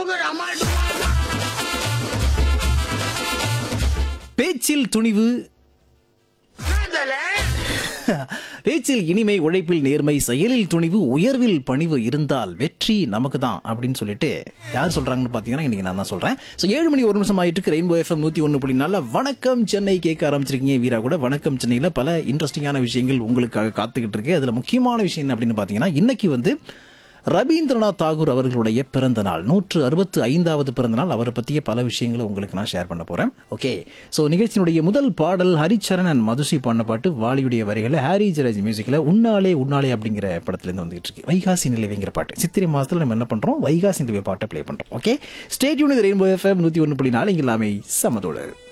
பேச்சில் துணிவு பேச்சில் இனிமை உழைப்பில் நேர்மை செயலில் துணிவு உயர்வில் பணிவு இருந்தால் வெற்றி நமக்கு தான் அப்படின்னு சொல்லிட்டு யார் சொல்றாங்கன்னு பாத்தீங்கன்னா இன்னைக்கு நான் தான் சொல்றேன் ஸோ ஏழு மணி ஒரு நிமிஷம் ஆயிட்டு ரெயின்போ எஃப்எம் நூத்தி ஒன்று புள்ளி நாலு வணக்கம் சென்னை கேட்க ஆரம்பிச்சிருக்கீங்க வீரா கூட வணக்கம் சென்னையில பல இன்ட்ரெஸ்டிங்கான விஷயங்கள் உங்களுக்காக காத்துக்கிட்டு இருக்கு அதுல முக்கியமான விஷயம் என்ன அப்படின்னு பாத்தீங்கன்னா இன்னைக்கு வந்து ரவீந்திரநாத் தாகூர் அவர்களுடைய பிறந்த நாள் நூற்று அறுபத்து ஐந்தாவது பிறந்த நாள் அவரை பற்றிய பல விஷயங்களை உங்களுக்கு நான் ஷேர் பண்ண போறேன் ஓகே ஸோ நிகழ்ச்சியினுடைய முதல் பாடல் ஹரிச்சரன் அண்ட் மதுசி பண்ண பாட்டு வாலியுடைய வரிகளை ஹாரி ஜெராஜ் மியூசிக்கில் உன்னாலே உன்னாலே அப்படிங்கிற படத்துலேருந்து வந்துகிட்டு இருக்கு வைகாசி நிலவைங்கிற பாட்டு சித்திரை மாதத்தில் நம்ம என்ன பண்ணுறோம் வைகாசி நிலவை பாட்டை ப்ளே பண்ணுறோம் ஓகே ஸ்டேட்யூன் ரெயின்போ எஃப்எம் நூற்றி ஒன்று புள்ளி நாலு இங்கே எல்லாமே சமதோடு